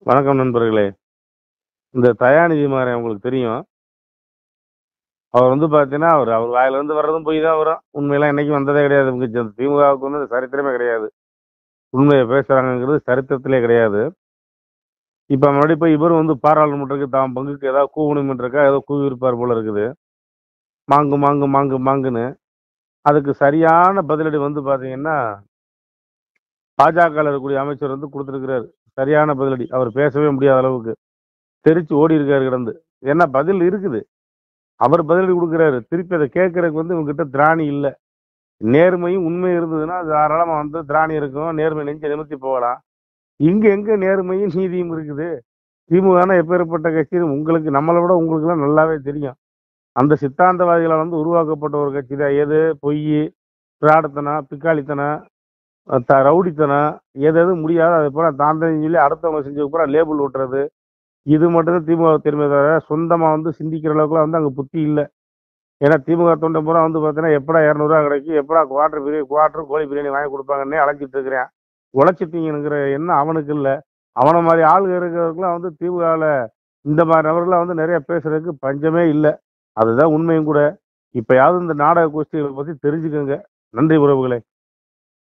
வணக்கம் நண்பர்களே இந்த தயாநிதி மாறன் உங்களுக்கு தெரியும் அவர் வந்து பார்த்தீங்கன்னா அவர் அவர் வாயிலிருந்து வர்றதும் போய் தான் வரும் உண்மையெல்லாம் என்னைக்கும் வந்ததே கிடையாது இவங்க ஜ- திமுகவுக்கு வந்து அது சரித்திரமே கிடையாது உண்மையை பேசுறாங்கங்கிறது சரித்திரத்திலே கிடையாது இப்போ மறுபடியும் போய் இவரும் வந்து பாராளுமன்றத்துக்கு தாம் பங்குக்கு ஏதாவது கூவணுமென்றக்கா ஏதோ கூவி இருப்பார் போல இருக்குது மாங்கு மாங்கு மாங்கு மாங்குன்னு அதுக்கு சரியான பதிலடி வந்து பார்த்தீங்கன்னா பாஜக இருக்கக்கூடிய அமைச்சர் வந்து கொடுத்துருக்கிறாரு சரியான பதிலடி அவர் பேசவே முடியாத அளவுக்கு தெரிச்சு ஓடி இருக்காரு கிடந்து ஏன்னா பதில் இருக்குது அவர் பதிலடி கொடுக்குறாரு திருப்பி அதை கேட்கறதுக்கு வந்து இவங்ககிட்ட திராணி இல்லை நேர்மையும் உண்மை இருந்ததுன்னா தாராளமா வந்து திராணி இருக்கும் நேர்மை நெஞ்ச நிமித்தி போகலாம் இங்க எங்க நேர்மையும் நீதியும் இருக்குது திமுகனா எப்பேற்பட்ட கட்சி உங்களுக்கு நம்மளை விட உங்களுக்குலாம் நல்லாவே தெரியும் அந்த சித்தாந்தவாதிகளால் வந்து உருவாக்கப்பட்ட ஒரு கட்சி தான் எது பொய் பிராடத்தனம் பிக்காளித்தனம் அஹ் த ரவுடித்தனம் எது எது முடியாதோ அதை பூரா தாந்தன்னு சொல்லி அடுத்தவங்க செஞ்சு பூரா லேபிள் விட்டுறது இது மட்டும்தான் திமுக திறமை தவிர சொந்தமா வந்து சிந்திக்கிற அளவுக்குலாம் வந்து அங்க புத்தி இல்லை ஏன்னா திமுக தொண்டை பூரா வந்து பார்த்தீங்கன்னா எப்படா இரநூறுவா கிடைக்கும் எப்படா குவார்டர் பிரியாணி குவார்டர் கோழி பிரியாணி வாங்கி கொடுப்பாங்கன்னே அழைச்சிட்டு இருக்கிறேன் உழைச்சிட்டீங்கிற எண்ணம் அவனுக்கு இல்லை அவனை மாதிரி ஆளுங்க இருக்கிறவருக்குலாம் வந்து திமுகவில் இந்த மாதிரி நபர்கள்லாம் வந்து நிறைய பேசுறதுக்கு பஞ்சமே இல்லை அதுதான் உண்மையும் கூட இப்பயாவது இந்த நாடக கோஷ்டிகளை பத்தி தெரிஞ்சுக்கோங்க நன்றி உறவுகளே